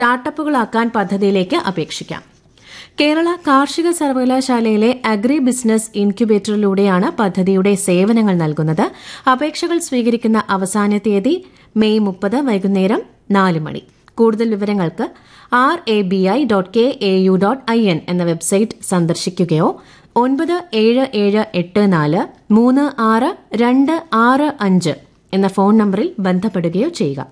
സ്റ്റാർട്ടപ്പുകളാക്കാൻ പദ്ധതിയിലേക്ക് അപേക്ഷിക്കാം കേരള കാർഷിക സർവകലാശാലയിലെ അഗ്രി ബിസിനസ് ഇൻക്യുബേറ്ററിലൂടെയാണ് പദ്ധതിയുടെ സേവനങ്ങൾ നൽകുന്നത് അപേക്ഷകൾ സ്വീകരിക്കുന്ന അവസാന തീയതി മെയ് മുപ്പത് വൈകുന്നേരം നാല് മണി കൂടുതൽ വിവരങ്ങൾക്ക് R A B I dot K A U dot I N എന്ന വെബ്സൈറ്റ് സന്ദർശിക്കുകയോ ഒൻപത് ഏഴ് ഏഴ് എട്ട് നാല് മൂന്ന് ആറ് രണ്ട് ആറ് അഞ്ച് എന്ന ഫോൺ നമ്പറിൽ ബന്ധപ്പെടുകയോ ചെയ്യുക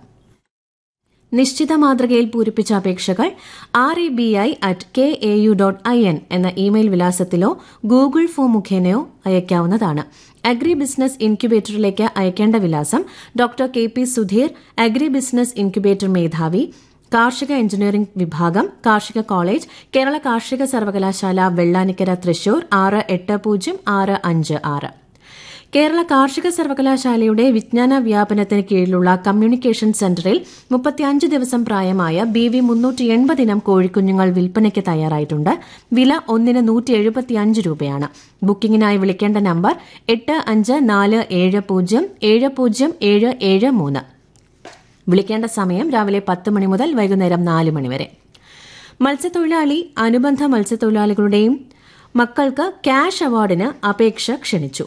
നിശ്ചിത മാതൃകയിൽ പൂരിപ്പിച്ച അപേക്ഷകൾ R A B I at K A U dot I N എന്ന ഇമെയിൽ വിലാസത്തിലോ ഗൂഗിൾ ഫോം മുഖേനയോ അയക്കാവുന്നതാണ് അഗ്രി ബിസിനസ് ഇൻക്യുബേറ്ററിലേക്ക് അയക്കേണ്ട വിലാസം doctor K P Sudheer agri business incubator മേധാവി കാർഷിക എഞ്ചിനീയറിംഗ് വിഭാഗം കാർഷിക കോളേജ് കേരള കാർഷിക സർവകലാശാല വെള്ളാനിക്കര തൃശൂർ ആറ് എട്ട് പൂജ്യം ആറ് അഞ്ച് ആറ് കേരള കാർഷിക സർവകലാശാലയുടെ വിജ്ഞാന വ്യാപനത്തിന് കീഴിലുള്ള കമ്മ്യൂണിക്കേഷൻ സെന്ററിൽ മുപ്പത്തിയഞ്ച് ദിവസം പ്രായമായ ബി വി മുന്നൂറ്റി എൺപത് ഇനം കോഴിക്കുഞ്ഞുങ്ങൾ വിൽപ്പനയ്ക്ക് തയ്യാറായിട്ടുണ്ട് വില ഒന്നിന് നൂറ്റി എഴുപത്തിയഞ്ച് രൂപയാണ് ബുക്കിംഗിനായി വിളിക്കേണ്ട നമ്പർ എട്ട് അഞ്ച് നാല് ഏഴ് പൂജ്യം ഏഴ് പൂജ്യം ഏഴ് ഏഴ് മൂന്ന് വിളിക്കേണ്ട സമയം രാവിലെ പത്ത് മണി മുതൽ വൈകുന്നേരം നാല് മണി വരെ മത്സ്യത്തൊഴിലാളി അനുബന്ധ മത്സ്യത്തൊഴിലാളികളുടെയും മക്കൾക്ക് ക്യാഷ് അവാർഡിന് അപേക്ഷ ക്ഷണിച്ചു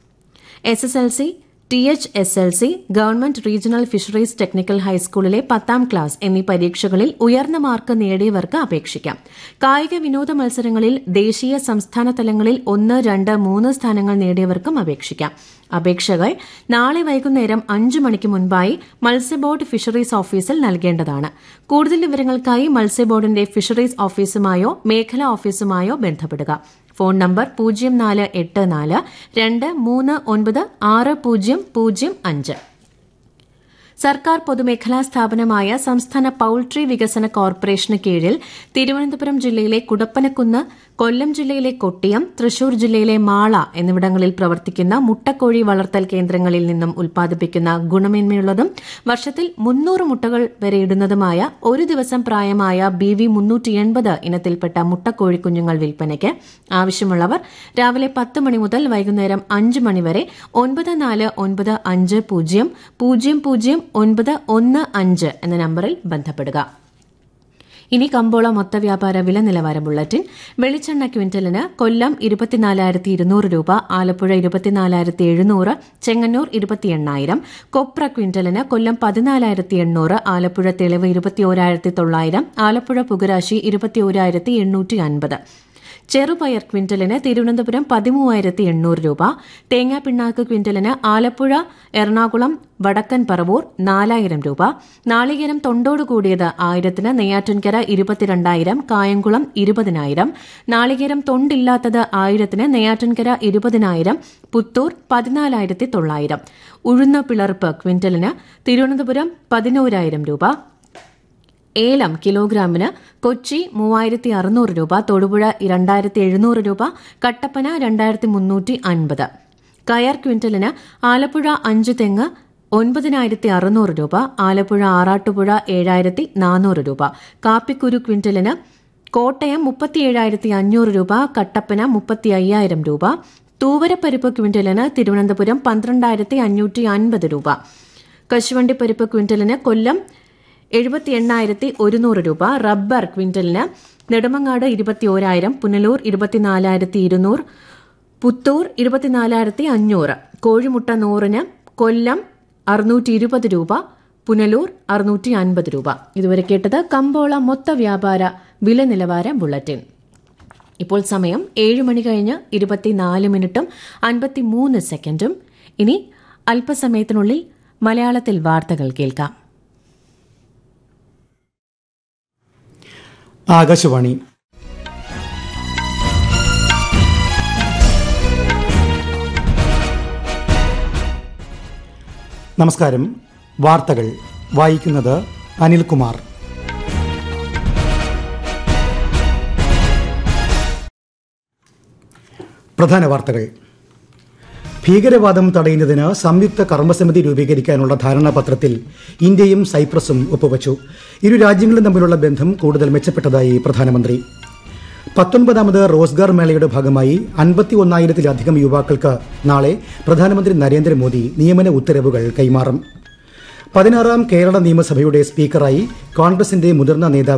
S S L C T H S L C government regional fisheries technical ഹൈസ്കൂളിലെ പത്താം ക്ലാസ് എന്നീ പരീക്ഷകളിൽ ഉയർന്ന മാർക്ക് നേടിയവർക്ക് അപേക്ഷിക്കാം കായിക വിനോദ മത്സരങ്ങളിൽ ദേശീയ സംസ്ഥാന തലങ്ങളിൽ ഒന്ന് രണ്ട് മൂന്ന് സ്ഥാനങ്ങൾ നേടിയവർക്കും അപേക്ഷിക്കാം അപേക്ഷകൾ നാളെ വൈകുന്നേരം അഞ്ചു മണിക്ക് മുൻപായി മത്സ്യബോർഡ് ഫിഷറീസ് ഓഫീസിൽ നൽകേണ്ടതാണ് കൂടുതൽ വിവരങ്ങൾക്കായി മത്സ്യബോർഡിന്റെ ഫിഷറീസ് ഓഫീസുമായോ മേഖലാ ഓഫീസുമായോ ബന്ധപ്പെടുക ഫോൺ നമ്പർ പൂജ്യം നാല് എട്ട് നാല് രണ്ട് മൂന്ന് ഒൻപത് ആറ് പൂജ്യം പൂജ്യം അഞ്ച് സർക്കാർ പൊതുമേഖലാ സ്ഥാപനമായ സംസ്ഥാന പൌൾട്രി വികസന കോർപ്പറേഷന് കീഴിൽ തിരുവനന്തപുരം ജില്ലയിലെ കുടപ്പനക്കുന്ന് കൊല്ലം ജില്ലയിലെ കൊട്ടിയം തൃശൂർ ജില്ലയിലെ മാള എന്നിവിടങ്ങളിൽ പ്രവർത്തിക്കുന്ന മുട്ടക്കോഴി വളർത്തൽ കേന്ദ്രങ്ങളിൽ നിന്നും ഉൽപ്പാദിപ്പിക്കുന്ന ഗുണമേന്മയുള്ളതും വർഷത്തിൽ മുന്നൂറ് മുട്ടകൾ വരെ ഇടുന്നതുമായ ഒരു ദിവസം പ്രായമായ ബി വി മുന്നൂറ്റി എൺപത് ഇനത്തിൽപ്പെട്ട മുട്ടക്കോഴിക്കുഞ്ഞുങ്ങൾ വിൽപ്പനയ്ക്ക് ആവശ്യമുള്ളവർ രാവിലെ പത്ത് മണി മുതൽ വൈകുന്നേരം അഞ്ച് മണി വരെ ഒൻപത് നാല് ഒൻപത് അഞ്ച് പൂജ്യം പൂജ്യം പൂജ്യം ഒൻപത് ഒന്ന് അഞ്ച് എന്ന നമ്പറിൽ ബന്ധപ്പെടുക ഇനി കമ്പോള മൊത്ത വ്യാപാര വില നിലവാര ബുള്ളറ്റിൻ വെളിച്ചെണ്ണ ക്വിന്റലിന് കൊല്ലം ഇരുപത്തിനാലായിരത്തി ഇരുന്നൂറ് രൂപ ആലപ്പുഴ ഇരുപത്തിനാലായിരത്തി എഴുന്നൂറ് ചെങ്ങന്നൂർ ഇരുപത്തി എണ്ണായിരം കൊപ്ര ക്വിന്റലിന് കൊല്ലം പതിനാലായിരത്തി എണ്ണൂറ് ആലപ്പുഴ തെളിവ് ഇരുപത്തിയോരായിരത്തി തൊള്ളായിരം ആലപ്പുഴ പുകരാശി ഇരുപത്തിയോരായിരത്തി എണ്ണൂറ്റി അൻപത് ചെറുപയർ ക്വിന്റലിന് തിരുവനന്തപുരം പതിമൂവായിരത്തി എണ്ണൂറ് രൂപ തേങ്ങാ പിണ്ണാക്ക് ക്വിന്റലിന് ആലപ്പുഴ എറണാകുളം വടക്കൻ പറവൂർ നാലായിരം രൂപ നാളികേരം തൊണ്ടോട് കൂടിയത് ആയിരത്തിന് നെയ്യാറ്റിൻകര ഇരുപത്തിരണ്ടായിരം കായംകുളം ഇരുപതിനായിരം നാളികേരം തൊണ്ടില്ലാത്തത് ആയിരത്തിന് നെയ്യാറ്റിൻകര ഇരുപതിനായിരം പുത്തൂർ പതിനാലായിരത്തി തൊള്ളായിരം ഉഴുന്ന പിളർപ്പ് ക്വിന്റലിന് തിരുവനന്തപുരം പതിനോരായിരം രൂപ ഏലം കിലോഗ്രാമിന് കൊച്ചി മൂവായിരത്തി അറുന്നൂറ് രൂപ തൊടുപുഴ രണ്ടായിരത്തി എഴുന്നൂറ് രൂപ കട്ടപ്പന രണ്ടായിരത്തി മുന്നൂറ്റി അൻപത് കയർ ക്വിന്റലിന് ആലപ്പുഴ അഞ്ച് തെങ്ങ് ഒൻപതിനായിരത്തി അറുന്നൂറ് രൂപ ആലപ്പുഴ ആറാട്ടുപുഴ ഏഴായിരത്തി നാനൂറ് രൂപ കാപ്പിക്കുരു ക്വിന്റലിന് കോട്ടയം മുപ്പത്തിയേഴായിരത്തി അഞ്ഞൂറ് രൂപ കട്ടപ്പന മുപ്പത്തി അയ്യായിരം രൂപ തൂവരപ്പരിപ്പ് ക്വിന്റലിന് തിരുവനന്തപുരം പന്ത്രണ്ടായിരത്തി അഞ്ഞൂറ്റി അൻപത് രൂപ കശുവണ്ടിപ്പരിപ്പ് ക്വിന്റലിന് കൊല്ലം എഴുപത്തി എണ്ണായിരത്തി ഒരുന്നൂറ് രൂപ റബ്ബർ ക്വിന്റലിന് നെടുമങ്ങാട് ഇരുപത്തിയോരായിരം പുനലൂർ ഇരുപത്തിനാലായിരത്തി ഇരുന്നൂറ് പുത്തൂർ ഇരുപത്തിനാലായിരത്തി അഞ്ഞൂറ് കോഴിമുട്ട നൂറിന് കൊല്ലം അറുന്നൂറ്റി ഇരുപത് രൂപ പുനലൂർ അറുന്നൂറ്റി അൻപത് രൂപ ഇതുവരെ കേട്ടത് കമ്പോള മൊത്ത വ്യാപാര വില നിലവാര ബുള്ളറ്റിൻ ഇപ്പോൾ സമയം ഏഴ് മണി കഴിഞ്ഞ് ഇരുപത്തിനാല് മിനിറ്റും അൻപത്തിമൂന്ന് സെക്കൻഡും ഇനി അല്പസമയത്തിനുള്ളിൽ മലയാളത്തിൽ വാർത്തകൾ കേൾക്കാം ആകാശവാണി നമസ്കാരം വാർത്തകൾ വായിക്കുന്നത് അനിൽകുമാർ പ്രധാന വാർത്തകൾ ഭീകരവാദം തടയുന്നതിന് സംയുക്ത കർമ്മസമിതി രൂപീകരിക്കാനുള്ള ധാരണാപത്രത്തിൽ ഇന്ത്യയും സൈപ്രസും ഒപ്പുവച്ചു ഇരു രാജ്യങ്ങളും തമ്മിലുള്ള ബന്ധം കൂടുതൽ മെച്ചപ്പെട്ടതായി പ്രധാനമന്ത്രി പത്തൊൻപതാമത് റോസ്ഗാർ മേളയുടെ ഭാഗമായി അൻപത്തി ഒന്നായിരത്തിലധികം യുവാക്കൾക്ക് നാളെ പ്രധാനമന്ത്രി നരേന്ദ്രമോദി നിയമന ഉത്തരവുകൾ കൈമാറും പതിനാറാം കേരള നിയമസഭയുടെ സ്പീക്കറായി കോൺഗ്രസിന്റെ മുതിർന്ന നേതാവ്